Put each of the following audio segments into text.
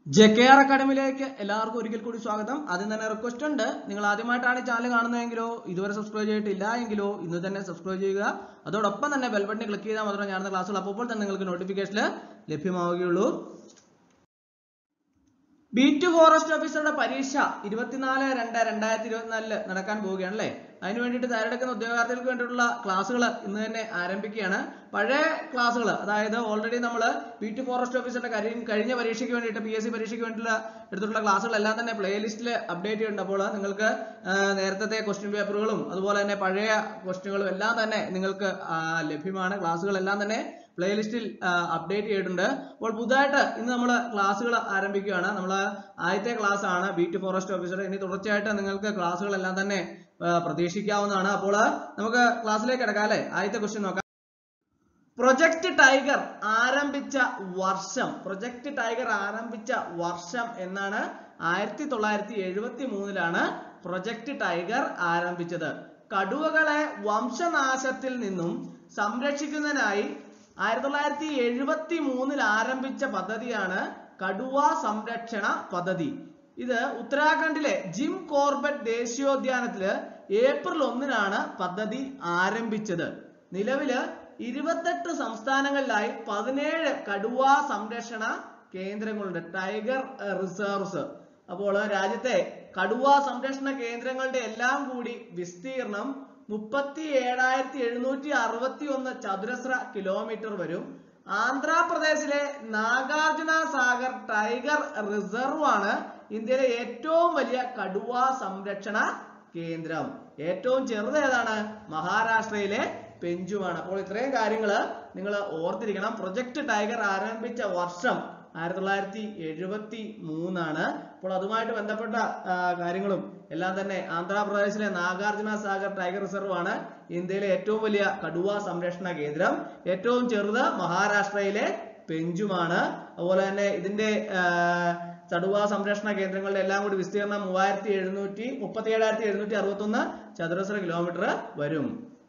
J K R അക്കാഡമിയിലേക്ക് എല്ലാവർക്കും ഒരിക്കൽ കൂടി സ്വാഗതം ആദ്യം തന്നെ റിക്വസ്റ്റ് ഉണ്ട് നിങ്ങൾ ആദ്യമായിട്ടാണ് ചാനൽ കാണുന്നതെങ്കിലോ ഇതുവരെ സബ്സ്ക്രൈബ് ചെയ്തിട്ടില്ല എങ്കിലോ ഇന്ന് തന്നെ സബ്സ്ക്രൈബ് ചെയ്യുക അതോടൊപ്പം തന്നെ ബെൽ ബട്ടൺ ക്ലിക്ക് ചെയ്താൽ മാത്രമേ ഞാനുന്ന ക്ലാസ്സുകൾ അപ്പോൾ തന്നെ നിങ്ങൾക്ക് നോട്ടിഫിക്കേഷൻ ലഭ്യമാവുകയുള്ളൂ ബി ടു ഫോറസ്റ്റ് ഓഫീസറുടെ പരീക്ഷ ഇരുപത്തിനാല് രണ്ട് രണ്ടായിരത്തി ഇരുപത്തിനാലില് നടക്കാൻ പോവുകയാണ് അല്ലേ അതിന് വേണ്ടിയിട്ട് തയ്യാറെടുക്കുന്ന ഉദ്യോഗാർത്ഥികൾക്ക് വേണ്ടിയിട്ടുള്ള ക്ലാസ്സുകൾ ഇന്ന് തന്നെ ആരംഭിക്കുകയാണ് പഴയ ക്ലാസ്സുകൾ അതായത് ഓൾറെഡി നമ്മൾ ബി ടു ഫോറസ്റ്റ് ഓഫീസറുടെ കഴിഞ്ഞ കഴിഞ്ഞ പരീക്ഷയ്ക്ക് വേണ്ടിയിട്ട് പി എസ് സി പരീക്ഷയ്ക്ക് വേണ്ടിയിട്ടുള്ള എടുത്തിട്ടുള്ള ക്ലാസ്സുകളെല്ലാം തന്നെ പ്ലേലിസ്റ്റിൽ അപ്ഡേറ്റ് ചെയ്യുന്നുണ്ട് അപ്പോൾ നിങ്ങൾക്ക് ആ, നേരത്തെ ക്വസ്റ്റ്യൻ പേപ്പറുകളും അതുപോലെ തന്നെ പഴയ ക്വസ്റ്റ്യനുകളും എല്ലാം തന്നെ നിങ്ങൾക്ക് ആ, ലഭ്യമാണ് ക്ലാസ്സുകളെല്ലാം തന്നെ പ്ലേലിസ്റ്റിൽ അപ്ഡേറ്റ് ചെയ്തിട്ടുണ്ട് അപ്പോൾ പുതുതായിട്ട് ഇന്ന് നമ്മൾ ക്ലാസ്സുകൾ ആരംഭിക്കുകയാണ് നമ്മൾ ആദ്യത്തെ ക്ലാസ് ആണ് ബി ടു ഫോറസ്റ്റ് ഓഫീസർ ഇനി തുടർച്ചയായിട്ട് നിങ്ങൾക്ക് ക്ലാസ്സുകളെല്ലാം തന്നെ ആ, പ്രതീക്ഷിക്കാവുന്നതാണ് അപ്പോൾ നമുക്ക് ക്ലാസ്സിലേക്ക് കിടക്കാം അല്ലേ ആദ്യത്തെ ക്വസ്റ്റ്യൻ നോക്കാം പ്രൊജക്ട് ടൈഗർ ആരംഭിച്ച വർഷം പ്രൊജക്ട് ടൈഗർ ആരംഭിച്ച വർഷം എന്നാണ് ആയിരത്തി തൊള്ളായിരത്തി എഴുപത്തി മൂന്നിലാണ് പ്രൊജക്ട് ടൈഗർ ആരംഭിച്ചത് കടുവകളെ വംശനാശത്തിൽ നിന്നും സംരക്ഷിക്കുന്നതിനായി ആയിരത്തി തൊള്ളായിരത്തി എഴുപത്തി മൂന്നിൽ ആരംഭിച്ച പദ്ധതിയാണ് കടുവ സംരക്ഷണ പദ്ധതി ഇത് ഉത്തരാഖണ്ഡിലെ ജിം കോർബറ്റ് ദേശീയോദ്യാനത്തില് ഏപ്രിൽ ഒന്നിനാണ് പദ്ധതി ആരംഭിച്ചത് നിലവില് ഇരുപത്തെട്ട് സംസ്ഥാനങ്ങളിലായി പതിനേഴ് കടുവ സംരക്ഷണ കേന്ദ്രങ്ങളുണ്ട് ടൈഗർ റിസർവ്സ് അപ്പോൾ രാജ്യത്തെ കടുവ സംരക്ഷണ കേന്ദ്രങ്ങളുടെ എല്ലാം കൂടി വിസ്തീർണം മുപ്പത്തി ഏഴായിരത്തി എഴുന്നൂറ്റി അറുപത്തി ഒന്ന് ചതുരശ്ര കിലോമീറ്റർ വരും ആന്ധ്രാപ്രദേശിലെ നാഗാർജുന സാഗർ ടൈഗർ റിസർവ് ആണ് ഇന്ത്യയിലെ ഏറ്റവും വലിയ കടുവ സംരക്ഷണ കേന്ദ്രം ഏറ്റവും ചെറുത് ഏതാണ് മഹാരാഷ്ട്രയിലെ പെഞ്ചുമാണ് അപ്പോൾ ഇത്രയും കാര്യങ്ങൾ നിങ്ങൾ ഓർത്തിരിക്കണം പ്രൊജക്ട് ടൈഗർ ആരംഭിച്ച വർഷം ആയിരത്തി തൊള്ളായിരത്തി എഴുപത്തി മൂന്നാണ് അപ്പോൾ അതുമായിട്ട് ബന്ധപ്പെട്ട ആ, കാര്യങ്ങളും എല്ലാം തന്നെ ആന്ധ്രാപ്രദേശിലെ നാഗാർജുന സാഗർ ടൈഗർ റിസർവ് ആണ് ഇന്ത്യയിലെ ഏറ്റവും വലിയ കടുവ സംരക്ഷണ കേന്ദ്രം ഏറ്റവും ചെറുത് മഹാരാഷ്ട്രയിലെ പെഞ്ചുമാണ് അതുപോലെ തന്നെ ഇതിന്റെ ആ, കടുവ സംരക്ഷണ കേന്ദ്രങ്ങളുടെ എല്ലാം കൂടി വിസ്തീർണം മൂവായിരത്തി എഴുന്നൂറ്റി മുപ്പത്തി ഏഴായിരത്തി എഴുന്നൂറ്റി അറുപത്തി ഒന്ന് ചതുരശ്ര കിലോമീറ്റർ വരും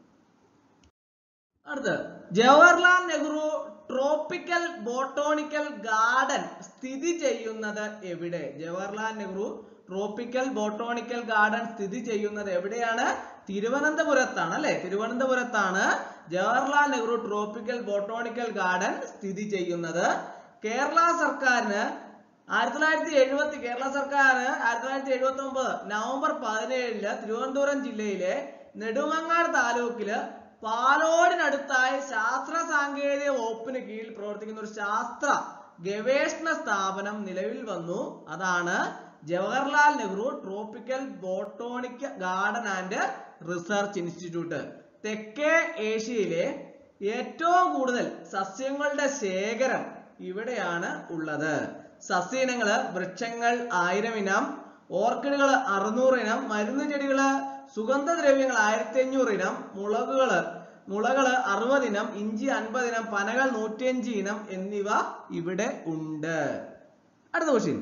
അടുത്ത് Jawaharlal Nehru tropical botanical garden സ്ഥിതി ചെയ്യുന്നത് എവിടെ Jawaharlal Nehru tropical botanical garden സ്ഥിതി ചെയ്യുന്നത് എവിടെയാണ് തിരുവനന്തപുരത്താണ് അല്ലെ തിരുവനന്തപുരത്താണ് Jawaharlal Nehru tropical botanical garden സ്ഥിതി ചെയ്യുന്നത് കേരള സർക്കാരിന് ആയിരത്തി തൊള്ളായിരത്തി എഴുപത്തി കേരള സർക്കാർ ആയിരത്തി തൊള്ളായിരത്തി എഴുപത്തി ഒമ്പത് നവംബർ പതിനേഴില് തിരുവനന്തപുരം ജില്ലയിലെ നെടുമങ്ങാട് താലൂക്കില് പാലോടിനടുത്തായി ശാസ്ത്ര സാങ്കേതിക വകുപ്പിന് കീഴിൽ പ്രവർത്തിക്കുന്ന ഒരു ശാസ്ത്ര ഗവേഷണ സ്ഥാപനം നിലവിൽ വന്നു അതാണ് Jawaharlal Nehru tropical botanic garden and research institute തെക്കേ ഏഷ്യയിലെ ഏറ്റവും കൂടുതൽ സസ്യങ്ങളുടെ ശേഖരം ഇവിടെയാണ് ഉള്ളത് സസ്യയിനങ്ങള് വൃക്ഷങ്ങൾ ആയിരം ഇനം ഓർക്കിഡുകൾ അറുന്നൂറ് ഇനം മരുന്ന് ചെടികള് സുഗന്ധദ്രവ്യങ്ങൾ ആയിരത്തി അഞ്ഞൂറ് ഇനം മുളകുകള് മുളകള് അറുപത് ഇനം ഇഞ്ചി അൻപത് ഇനം പനകൾ നൂറ്റിയഞ്ച് ഇനം എന്നിവ ഇവിടെ ഉണ്ട് അടുത്ത ക്വസ്റ്റ്യൻ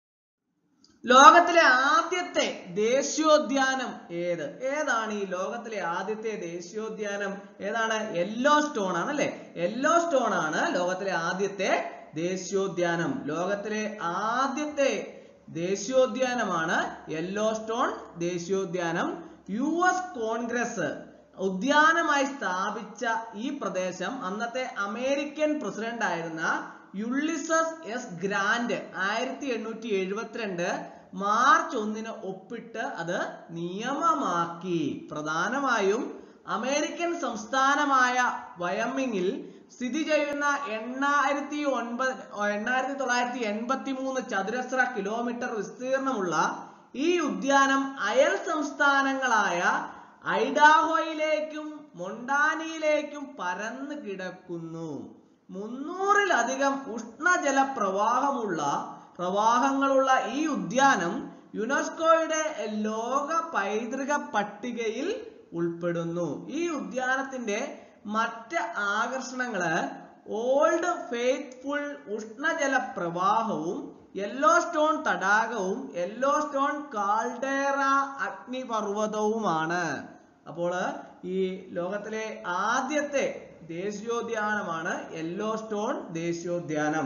ലോകത്തിലെ ആദ്യത്തെ ദേശീയോദ്യാനം ഏത് ഏതാണ് ഈ ലോകത്തിലെ ആദ്യത്തെ ദേശീയോദ്യാനം ഏതാണ് യെല്ലോ സ്റ്റോൺ ആണ് അല്ലെ യെല്ലോ സ്റ്റോൺ ആണ് ലോകത്തിലെ ആദ്യത്തെ ദേശീയോദ്യാനം ലോകത്തിലെ ആദ്യത്തെ ദേശീയോദ്യാനമാണ് യെല്ലോ സ്റ്റോൺ ദേശീയോദ്യാനം യു എസ് കോൺഗ്രസ് ഉദ്യാനമായി സ്ഥാപിച്ച ഈ പ്രദേശം അന്നത്തെ അമേരിക്കൻ പ്രസിഡന്റ് ആയിരുന്ന യുള്ളിസസ് എസ് ഗ്രാൻഡ് ആയിരത്തി എണ്ണൂറ്റി എഴുപത്തിരണ്ട് മാർച്ച് ഒന്നിന് ഒപ്പിട്ട് അത് നിയമമാക്കി പ്രധാനമായും അമേരിക്കൻ സംസ്ഥാനമായ വയമ്മിങ്ങിൽ സ്ഥിതി ചെയ്യുന്ന എണ്ണായിരത്തി ഒൻപത് എണ്ണായിരത്തി തൊള്ളായിരത്തി എൺപത്തി മൂന്ന് ചതുരശ്ര കിലോമീറ്റർ വിസ്തീർണമുള്ള ഈ ഉദ്യാനം അയൽ സംസ്ഥാനങ്ങളായ ഐഡാഹോയിലേക്കും മൊണ്ടാനിയിലേക്കും പരന്നു കിടക്കുന്നു മുന്നൂറിലധികം ഉഷ്ണജല പ്രവാഹമുള്ള പ്രവാഹങ്ങളുള്ള ഈ ഉദ്യാനം യുനെസ്കോയുടെ ലോക പൈതൃക പട്ടികയിൽ ഉൾപ്പെടുന്നു ഈ ഉദ്യാനത്തിന്റെ മറ്റ് ആകർഷണങ്ങള് ഓൾഡ് ഫെയ്ത്ത്ഫുൾ ഉഷ്ണജല പ്രവാഹവും യെല്ലോ സ്റ്റോൺ തടാകവും യെല്ലോ സ്റ്റോൺ കാൾഡേറ അഗ്നിപർവ്വതവുമാണ് അപ്പോൾ ഈ ലോകത്തിലെ ആദ്യത്തെ ദേശീയോദ്യാനമാണ് യെല്ലോ സ്റ്റോൺ ദേശീയോദ്യാനം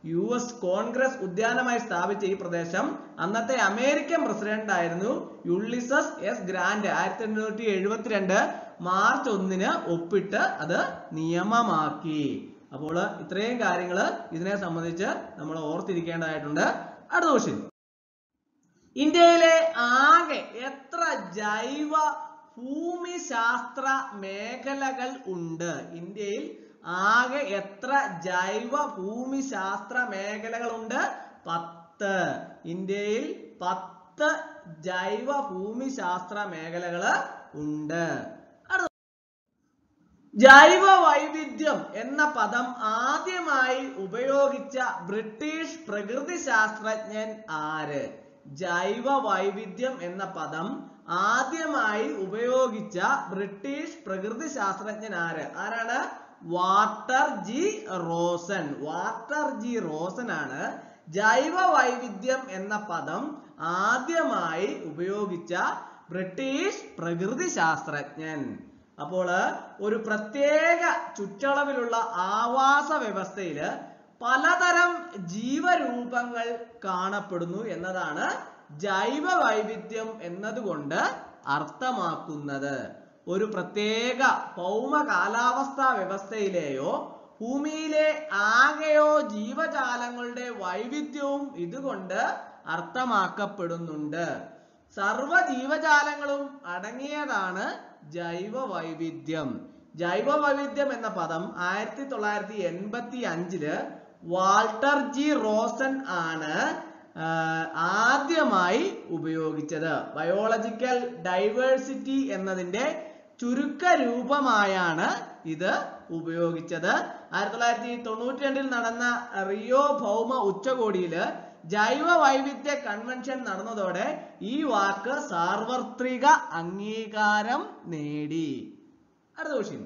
യു എസ് കോൺഗ്രസ് ഉദ്യാനമായി സ്ഥാപിച്ച ഈ പ്രദേശം അന്നത്തെ അമേരിക്കൻ പ്രസിഡന്റ് ആയിരുന്നു യുള്ളിസസ് എസ് ഗ്രാൻഡ് ആയിരത്തി എണ്ണൂറ്റി എഴുപത്തിരണ്ട് മാർച്ച് ഒന്നിന് ഒപ്പിട്ട് അത് നിയമമാക്കി അപ്പോൾ ഇത്രയും കാര്യങ്ങൾ ഇതിനെ സംബന്ധിച്ച് നമ്മൾ ഓർത്തിരിക്കേണ്ടതായിട്ടുണ്ട് അടുത്ത ക്വസ്റ്റ്യൻ ഇന്ത്യയിലെ ആകെ എത്ര ജൈവ ഭൂമിശാസ്ത്ര മേഖലകൾ ഉണ്ട് ഇന്ത്യയിൽ ആകെ എത്ര ജൈവ ഭൂമിശാസ്ത്ര മേഖലകൾ ഉണ്ട് പത്ത് ഇന്ത്യയിൽ പത്ത് ജൈവ ഭൂമിശാസ്ത്ര മേഖലകൾ ഉണ്ട് അടുത്ത ജൈവ വൈവിധ്യം എന്ന പദം ആദ്യമായി ഉപയോഗിച്ച ബ്രിട്ടീഷ് പ്രകൃതി ശാസ്ത്രജ്ഞൻ ആര് ജൈവ വൈവിധ്യം എന്ന പദം ആദ്യമായി ഉപയോഗിച്ച ബ്രിട്ടീഷ് പ്രകൃതി ശാസ്ത്രജ്ഞൻ ആര് ആരാണ് Walter G Rosen Walter G Rosen ആണ് ജൈവ വൈവിധ്യം എന്ന പദം ആദ്യമായി ഉപയോഗിച്ച ബ്രിട്ടീഷ് പ്രകൃതി ശാസ്ത്രജ്ഞൻ അപ്പോൾ ഒരു പ്രത്യേക ചുറ്റളവിലുള്ള ആവാസ വ്യവസ്ഥയില് പലതരം ജീവരൂപങ്ങൾ കാണപ്പെടുന്നു എന്നതാണ് ജൈവ വൈവിധ്യം എന്നതുകൊണ്ട് അർത്ഥമാക്കുന്നത് ഒരു പ്രത്യേക ഭൗമ കാലാവസ്ഥാ വ്യവസ്ഥയിലെയോ ഭൂമിയിലെ ആകെയോ ജീവജാലങ്ങളുടെ വൈവിധ്യവും ഇതുകൊണ്ട് അർത്ഥമാക്കപ്പെടുന്നുണ്ട് സർവ ജീവജാലങ്ങളും അടങ്ങിയതാണ് ജൈവ വൈവിധ്യം ജൈവ വൈവിധ്യം എന്ന പദം ആയിരത്തി തൊള്ളായിരത്തി എൺപത്തി അഞ്ചില് വാൾട്ടർ ജി റോസൻ ആണ് ആ, ആദ്യമായി ഉപയോഗിച്ചത് ബയോളജിക്കൽ ഡൈവേഴ്സിറ്റി എന്നതിന്റെ ചുരുക്ക രൂപമായാണ് ഇത് ഉപയോഗിച്ചത് ആയിരത്തി തൊള്ളായിരത്തി തൊണ്ണൂറ്റി രണ്ടിൽ നടന്ന റിയോ ഭൗമ ഉച്ചകോടിയില് ജൈവ വൈവിധ്യ കൺവെൻഷൻ നടന്നതോടെ ഈ വാക്ക് സാർവത്രിക അംഗീകാരം നേടി അടുത്ത ക്വസ്റ്റ്യൻ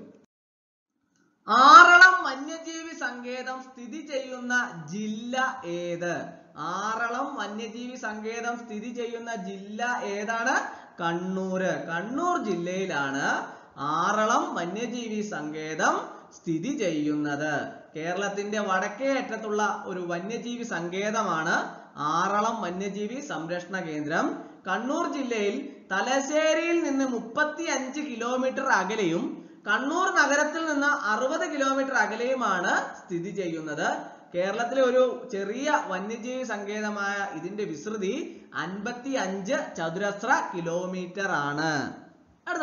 ആറളം വന്യജീവി സങ്കേതം സ്ഥിതി ചെയ്യുന്ന ജില്ല ഏത് ആറളം വന്യജീവി സങ്കേതം സ്ഥിതി ചെയ്യുന്ന ജില്ല ഏതാണ് കണ്ണൂര് കണ്ണൂർ ജില്ലയിലാണ് ആറളം വന്യജീവി സങ്കേതം സ്ഥിതി ചെയ്യുന്നത് കേരളത്തിന്റെ വടക്കേ അറ്റത്തുള്ള ഒരു വന്യജീവി സങ്കേതമാണ് ആറളം വന്യജീവി സംരക്ഷണ കേന്ദ്രം കണ്ണൂർ ജില്ലയിൽ തലശ്ശേരിയിൽ നിന്ന് മുപ്പത്തി അഞ്ച് കിലോമീറ്റർ അകലെയും കണ്ണൂർ നഗരത്തിൽ നിന്ന് അറുപത് കിലോമീറ്റർ അകലെയുമാണ് സ്ഥിതി ചെയ്യുന്നത് കേരളത്തിലെ ഒരു ചെറിയ വന്യജീവി സങ്കേതമായ ഇതിന്റെ വിസ്തൃതി അൻപത്തി അഞ്ച് ചതുരശ്ര കിലോമീറ്റർ ആണ് അടുത്ത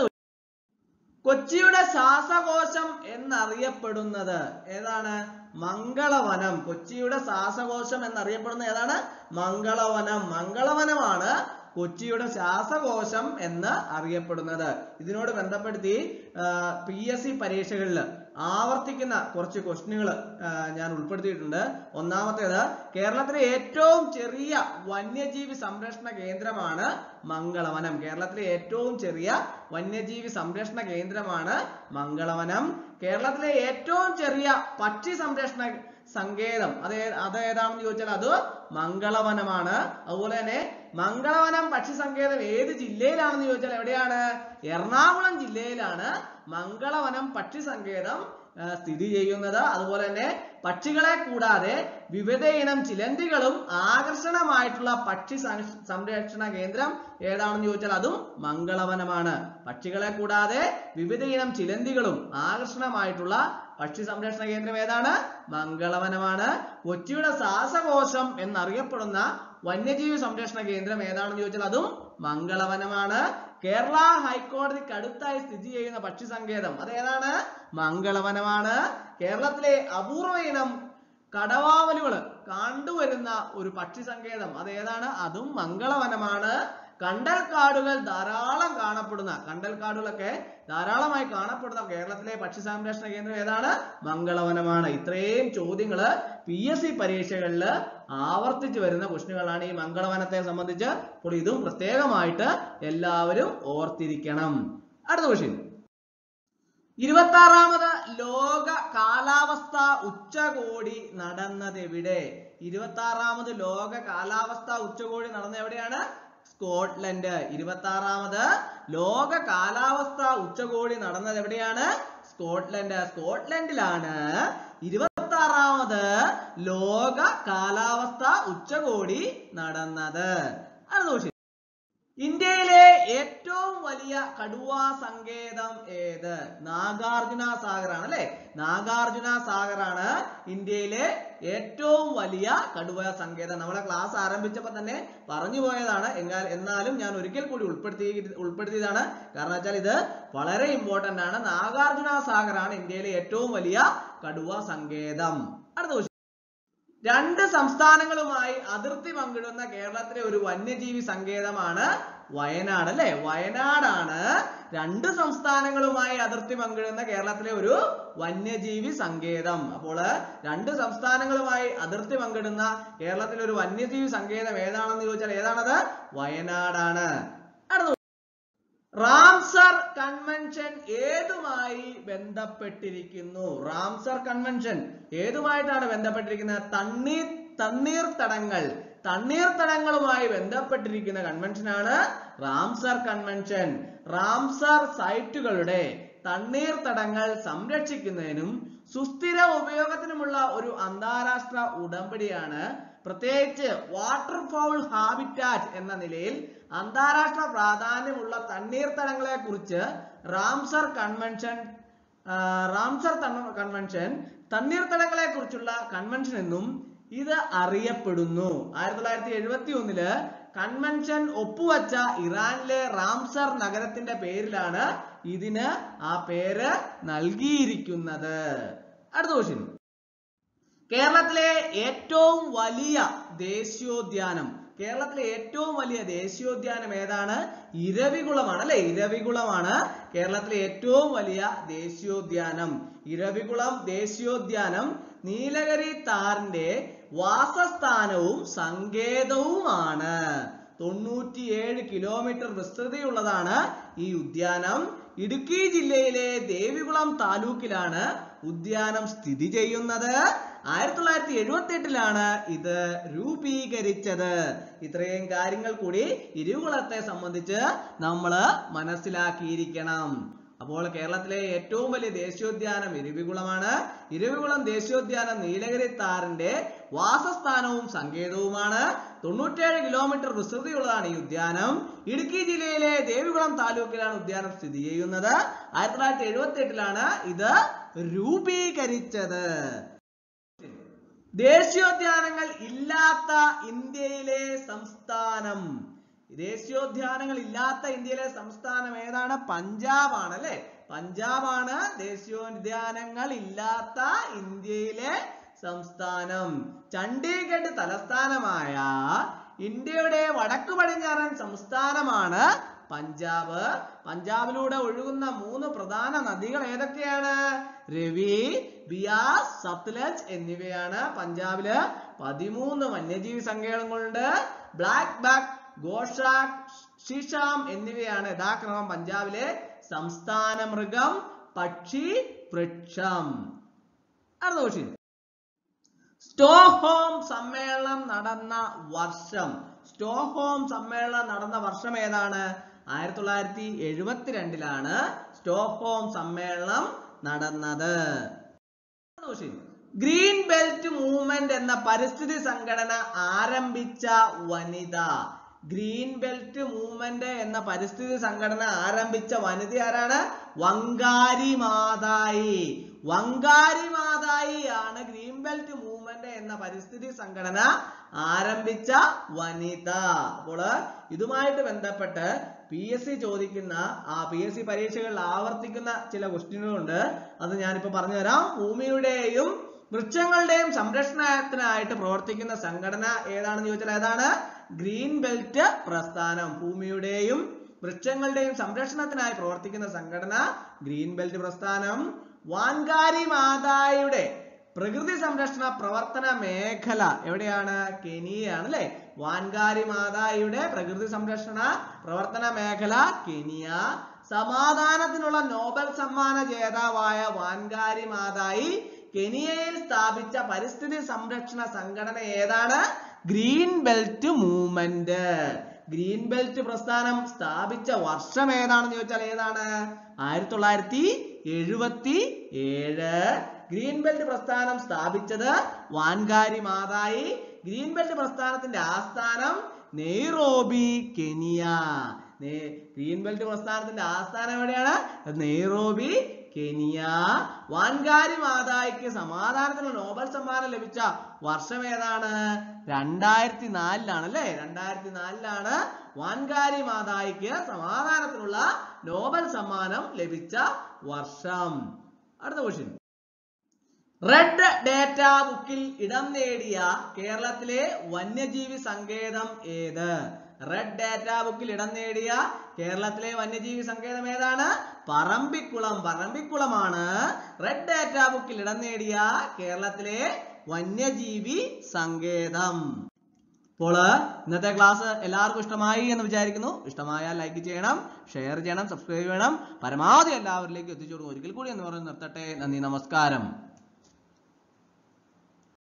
കൊച്ചിയുടെ ശ്വാസകോശം എന്നറിയപ്പെടുന്നത് ഏതാണ് മംഗളവനം കൊച്ചിയുടെ ശ്വാസകോശം എന്നറിയപ്പെടുന്ന ഏതാണ് മംഗളവനം മംഗളവനമാണ് കൊച്ചിയുടെ ശ്വാസകോശം എന്ന് അറിയപ്പെടുന്നത് ഇതിനോട് ബന്ധപ്പെടുത്തി പി എസ് സി പരീക്ഷകളിൽ ആവർത്തിക്കുന്ന കുറച്ച് ക്വസ്റ്റ്യനുകൾ ഞാൻ ഉൾപ്പെടുത്തിയിട്ടുണ്ട് ഒന്നാമത്തേത് കേരളത്തിലെ ഏറ്റവും ചെറിയ വന്യജീവി സംരക്ഷണ കേന്ദ്രമാണ് മംഗളവനം കേരളത്തിലെ ഏറ്റവും ചെറിയ വന്യജീവി സംരക്ഷണ കേന്ദ്രമാണ് മംഗളവനം കേരളത്തിലെ ഏറ്റവും ചെറിയ പക്ഷി സംരക്ഷണ സങ്കേതം അത് ഏ- അത് ഏതാണെന്ന് ചോദിച്ചാൽ അത് മംഗളവനമാണ് അതുപോലെ തന്നെ മംഗളവനം പക്ഷി സങ്കേതം ഏത് ജില്ലയിലാണെന്ന് ചോദിച്ചാൽ എവിടെയാണ് എറണാകുളം ജില്ലയിലാണ് മംഗളവനം പക്ഷി സങ്കേതം ആ, സ്ഥിതി ചെയ്യുന്നത് അതുപോലെ തന്നെ പക്ഷികളെ കൂടാതെ വിവിധ ഇനം ചിലന്തികളും ആകർഷണമായിട്ടുള്ള പക്ഷി സം- സംരക്ഷണ കേന്ദ്രം ഏതാണെന്ന് ചോദിച്ചാൽ അതും മംഗളവനമാണ് പക്ഷികളെ കൂടാതെ വിവിധ ഇനം ചിലന്തികളും ആകർഷണമായിട്ടുള്ള പക്ഷി സംരക്ഷണ കേന്ദ്രം ഏതാണ് മംഗളവനമാണ് കൊച്ചിയുടെ ശ്വാസകോശം എന്നറിയപ്പെടുന്ന വന്യജീവി സംരക്ഷണ കേന്ദ്രം ഏതാണെന്ന് ചോദിച്ചാൽ അതും മംഗളവനമാണ് കേരള ഹൈക്കോടതിക്ക് അടുത്തായി സ്ഥിതി ചെയ്യുന്ന പക്ഷി സങ്കേതം അത് ഏതാണ് മംഗളവനമാണ് കേരളത്തിലെ അപൂർവ ഇനം കടവാവലുകള് കണ്ടുവരുന്ന ഒരു പക്ഷി സങ്കേതം അത് ഏതാണ് അതും മംഗളവനമാണ് കണ്ടൽ കാടുകൾ ധാരാളം കാണപ്പെടുന്ന കണ്ടൽ കാടുകളൊക്കെ ധാരാളമായി കാണപ്പെടുന്ന കേരളത്തിലെ പക്ഷി സംരക്ഷണ കേന്ദ്രം ഏതാണ് മംഗളവനമാണ് ഇത്രയും ചോദ്യങ്ങള് പി എസ് സി പരീക്ഷകളിൽ ആവർത്തിച്ചു വരുന്ന ക്വസ്റ്റ്യനുകളാണ് ഈ മംഗളവനത്തെ സംബന്ധിച്ച് അപ്പോൾ ഇതും പ്രത്യേകമായിട്ട് എല്ലാവരും ഓർത്തിരിക്കണം അടുത്ത ക്വസ്റ്റ്യൻ ഇരുപത്തി ആറാമത് ലോക കാലാവസ്ഥ ഉച്ചകോടി നടന്നത് എവിടെ ഇരുപത്തി ആറാമത് ലോക കാലാവസ്ഥ ഉച്ചകോടി നടന്നത് എവിടെയാണ് സ്കോട്ട്ലൻഡ് ഇരുപത്തി ആറാമത് ലോക കാലാവസ്ഥ ഉച്ചകോടി നടന്നത് എവിടെയാണ് സ്കോട്ട്ലൻഡ് സ്കോട്ട്ലൻഡിലാണ് ഇരുപത്തി ആറാമത് ഒന്നാമത് ലോക കാലാവസ്ഥ ഉച്ചകോടി നടന്നത് അടുത്ത question. ഇന്ത്യയിലെ ഏറ്റവും വലിയ കടുവാ സങ്കേതം ഏത് നാഗാർജുന സാഗറാണ് അല്ലെ നാഗാർജുന സാഗറാണ് ഇന്ത്യയിലെ ഏറ്റവും വലിയ കടുവ സങ്കേതം നമ്മളെ ക്ലാസ് ആരംഭിച്ചപ്പോൾ തന്നെ പറഞ്ഞു പോയതാണ് എന്നാൽ എന്നാലും ഞാൻ ഒരിക്കൽ കൂടി ഉൾപ്പെടുത്തി ഉൾപ്പെടുത്തിയതാണ് കാരണം വെച്ചാൽ ഇത് വളരെ ഇമ്പോർട്ടന്റ് ആണ് നാഗാർജുന സാഗറാണ് ഇന്ത്യയിലെ ഏറ്റവും വലിയ കടുവ സങ്കേതം അടുത്ത question. രണ്ട് സംസ്ഥാനങ്ങളുമായി അതിർത്തി പങ്കിടുന്ന കേരളത്തിലെ ഒരു വന്യജീവി സങ്കേതമാണ് വയനാട് അല്ലെ വയനാടാണ് രണ്ട് സംസ്ഥാനങ്ങളുമായി അതിർത്തി പങ്കിടുന്ന കേരളത്തിലെ ഒരു വന്യജീവി സങ്കേതം അപ്പോൾ രണ്ട് സംസ്ഥാനങ്ങളുമായി അതിർത്തി പങ്കിടുന്ന കേരളത്തിലെ ഒരു വന്യജീവി സങ്കേതം ഏതാണെന്ന് ചോദിച്ചാൽ ഏതാണത് വയനാടാണ് അടുത്ത റാംസർ കൺവെൻഷൻ ഏതുമായി ബന്ധപ്പെട്ടിരിക്കുന്നു റാംസർ കൺവെൻഷൻ ഏതുമായിട്ടാണ് ബന്ധപ്പെട്ടിരിക്കുന്നത് തണ്ണീർ തണ്ണീർത്തടങ്ങൾ തണ്ണീർത്തടങ്ങളുമായി ബന്ധപ്പെട്ടിരിക്കുന്ന കൺവെൻഷനാണ് റാംസർ കൺവെൻഷൻ റാംസർ സൈറ്റുകളുടെ തണ്ണീർത്തടങ്ങൾ സംരക്ഷിക്കുന്നതിനും സുസ്ഥിര ഉപയോഗത്തിനുമുള്ള ഒരു അന്താരാഷ്ട്ര ഉടമ്പടിയാണ് പ്രത്യേകിച്ച് വാട്ടർ ഫൗൾ ഹാബിറ്റാറ്റ് എന്ന നിലയിൽ അന്താരാഷ്ട്ര പ്രാധാന്യമുള്ള തണ്ണീർത്തടങ്ങളെ കുറിച്ച് റാംസർ കൺവെൻഷൻ ആ, റാംസർ തണ്ണ- കൺവെൻഷൻ തണ്ണീർത്തടങ്ങളെ കുറിച്ചുള്ള കൺവെൻഷൻ എന്നും ഇത് അറിയപ്പെടുന്നു ആയിരത്തി തൊള്ളായിരത്തി എഴുപത്തി ഒന്നില് കൺവെൻഷൻ ഒപ്പുവച്ച ഇറാനിലെ റാംസർ നഗരത്തിന്റെ പേരിലാണ് ഇതിന് ആ പേര് നൽകിയിരിക്കുന്നത് അടുത്ത ക്വസ്റ്റ്യൻ കേരളത്തിലെ ഏറ്റവും വലിയ ദേശീയോദ്യാനം കേരളത്തിലെ ഏറ്റവും വലിയ ദേശീയോദ്യാനം ഏതാണ് ഇരവികുളമാണ് അല്ലെ ഇരവികുളമാണ് കേരളത്തിലെ ഏറ്റവും വലിയ ദേശീയോദ്യാനം ഇരവികുളം ദേശീയോദ്യാനം നീലഗിരി താറിന്റെ വാസസ്ഥാനവും സങ്കേതവുമാണ് തൊണ്ണൂറ്റിയേഴ് കിലോമീറ്റർ വിസ്തൃതിയുള്ളതാണ് ഈ ഉദ്യാനം ഇടുക്കി ജില്ലയിലെ ദേവികുളം താലൂക്കിലാണ് ഉദ്യാനം സ്ഥിതി ചെയ്യുന്നത് ആയിരത്തി തൊള്ളായിരത്തി എഴുപത്തി എട്ടിലാണ് ഇത് രൂപീകരിച്ചത് ഇത്രയും കാര്യങ്ങൾ കൂടി ഇരുകുളത്തെ സംബന്ധിച്ച് നമ്മൾ മനസ്സിലാക്കിയിരിക്കണം അപ്പോൾ കേരളത്തിലെ ഏറ്റവും വലിയ ദേശീയോദ്യാനം ഇരവികുളമാണ് ഇരവികുളം ദേശീയോദ്യാനം നീലഗിരി താറിന്റെ വാസസ്ഥാനവും സങ്കേതവുമാണ് തൊണ്ണൂറ്റേഴ് കിലോമീറ്റർ വിസ്തൃതിയുള്ളതാണ് ഈ ഉദ്യാനം ഇടുക്കി ജില്ലയിലെ ദേവികുളം താലൂക്കിലാണ് ഉദ്യാനം സ്ഥിതി ചെയ്യുന്നത് ആയിരത്തി തൊള്ളായിരത്തി എഴുപത്തി എട്ടിലാണ് ഇത് രൂപീകരിച്ചത് ദേശീയോദ്യാനങ്ങൾ ഇല്ലാത്ത ഇന്ത്യയിലെ സംസ്ഥാനം ദേശീയോദ്യാനങ്ങൾ ഇല്ലാത്ത ഇന്ത്യയിലെ സംസ്ഥാനം ഏതാണ് പഞ്ചാബ് ആണ് അല്ലെ പഞ്ചാബാണ് ദേശീയോദ്യാനങ്ങൾ ഇല്ലാത്ത ഇന്ത്യയിലെ സംസ്ഥാനം ചണ്ഡീഗഡ് തലസ്ഥാനമായ ഇന്ത്യയുടെ വടക്കു പടിഞ്ഞാറൻ സംസ്ഥാനമാണ് പഞ്ചാബ് പഞ്ചാബിലൂടെ ഒഴുകുന്ന മൂന്ന് പ്രധാന നദികൾ ഏതൊക്കെയാണ് രവി ബിയാസ് സത്ലജ് എന്നിവയാണ് പഞ്ചാബില് പതിമൂന്ന് വന്യജീവി സങ്കേതങ്ങളുണ്ട് ബ്ലാക്ക് ബാക്ക് ഗോഷാക് ഷിഷാം എന്നിവയാണ് യഥാക്രമം പഞ്ചാബിലെ സംസ്ഥാന മൃഗം പക്ഷി വൃക്ഷം അടുത്ത ക്വസ്റ്റ്യൻ സ്റ്റോഹോം സമ്മേളനം നടന്ന വർഷം സ്റ്റോഹോം സമ്മേളനം നടന്ന വർഷം ഏതാണ് ആയിരത്തി തൊള്ളായിരത്തി എഴുപത്തിരണ്ടിലാണ് സ്റ്റോഹോം സമ്മേളനം നടന്നത് ഗ്രീൻ ബെൽറ്റ് മൂവ്മെന്റ് എന്ന പരിസ്ഥിതി സംഘടന ആരംഭിച്ച വനിത ഗ്രീൻ ബെൽറ്റ് മൂവ്മെന്റ് എന്ന പരിസ്ഥിതി സംഘടന ആരംഭിച്ച വനിത ആരാണ് വങ്കാരി മാതായി വങ്കാരി മാതായി ആണ് ഗ്രീൻ ബെൽറ്റ് മൂവ്മെന്റ് എന്ന പരിസ്ഥിതി സംഘടന ആരംഭിച്ച വനിത അപ്പോൾ ഇതുമായിട്ട് ബന്ധപ്പെട്ട് പി എസ് സി ചോദിക്കുന്ന ആ പി എസ് സി പരീക്ഷകളിൽ ആവർത്തിക്കുന്ന ചില ക്വസ്റ്റ്യനുകളുണ്ട് അത് ഞാനിപ്പോ പറഞ്ഞു തരാം ഭൂമിയുടെയും വൃക്ഷങ്ങളുടെയും സംരക്ഷണത്തിനായിട്ട് പ്രവർത്തിക്കുന്ന സംഘടന ഏതാണെന്ന് ചോദിച്ചാൽ ഏതാണ് ഗ്രീൻ ബെൽറ്റ് പ്രസ്ഥാനം ഭൂമിയുടെയും വൃക്ഷങ്ങളുടെയും സംരക്ഷണത്തിനായി പ്രവർത്തിക്കുന്ന സംഘടന ഗ്രീൻ ബെൽറ്റ് പ്രസ്ഥാനം വാൻകാരി മാതായുടെ പ്രകൃതി സംരക്ഷണ പ്രവർത്തന മേഖല എവിടെയാണ് കെനിയയാണ് അല്ലെ വാൻകാരി മാതായുടെ പ്രകൃതി സംരക്ഷണ പ്രവർത്തന മേഖല കെനിയ സമാധാനത്തിനുള്ള നോബൽ സമ്മാന ജേതാവായ വാൻകാരി മാതായി കെനിയയിൽ സ്ഥാപിച്ച പരിസ്ഥിതി സംരക്ഷണ സംഘടന ഏതാണ് green belt movement green belt പ്രസ്ഥാനം സ്ഥാപിച്ച വർഷം ഏതാണെന്ന് ചോദിച്ചാൽ ഏതാണ് ആയിരത്തി തൊള്ളായിരത്തി എഴുപത്തി ഏഴ് ഗ്രീൻ ബെൽറ്റ് പ്രസ്ഥാനം സ്ഥാപിച്ചത് വാൻകാരി മാതായി ഗ്രീൻ ബെൽറ്റ് പ്രസ്ഥാനത്തിന്റെ ആസ്ഥാനം നെയ്റോബി കെനിയ നേ- ഗ്രീൻ ബെൽറ്റ് പ്രസ്ഥാനത്തിന്റെ ആസ്ഥാനം എവിടെയാണ് നെയ്റോബി കെനിയ വാൻകാരി മാതായിക്ക് സമാധാനത്തിനുള്ള നോബൽ സമ്മാനം ലഭിച്ച വർഷം ഏതാണ് രണ്ടായിരത്തി നാലിലാണ് അല്ലേ രണ്ടായിരത്തി നാലിലാണ് വാൻകാരി മാതായിക്ക് സമാധാനത്തിനുള്ള നോബൽ സമ്മാനം ലഭിച്ച വർഷം അടുത്ത ക്വസ്റ്റ്യൻ റെഡ് ഡേറ്റ ബുക്കിൽ ഇടം നേടിയ കേരളത്തിലെ വന്യജീവി സങ്കേതം ഏത് റെഡ് ഡേറ്റ ബുക്കിൽ ഇടം നേടിയ കേരളത്തിലെ വന്യജീവി സങ്കേതം ഏതാണ് പറമ്പിക്കുളം പറമ്പിക്കുളമാണ് റെഡ് ഡേറ്റ ബുക്കിൽ ഇടം നേടിയ കേരളത്തിലെ വന്യജീവി സങ്കേതം അപ്പോൾ ഇന്നത്തെ ക്ലാസ് എല്ലാവർക്കും ഇഷ്ടമായി എന്ന് വിചാരിക്കുന്നു ഇഷ്ടമായാൽ ലൈക്ക് ചെയ്യണം ഷെയർ ചെയ്യണം സബ്സ്ക്രൈബ് ചെയ്യണം പരമാവധി എല്ലാവരിലേക്കും എത്തിച്ചു കൊടുക്കും ഒരിക്കൽ കൂടി എന്ന് പറഞ്ഞ് നിർത്തട്ടെ നന്ദി നമസ്കാരം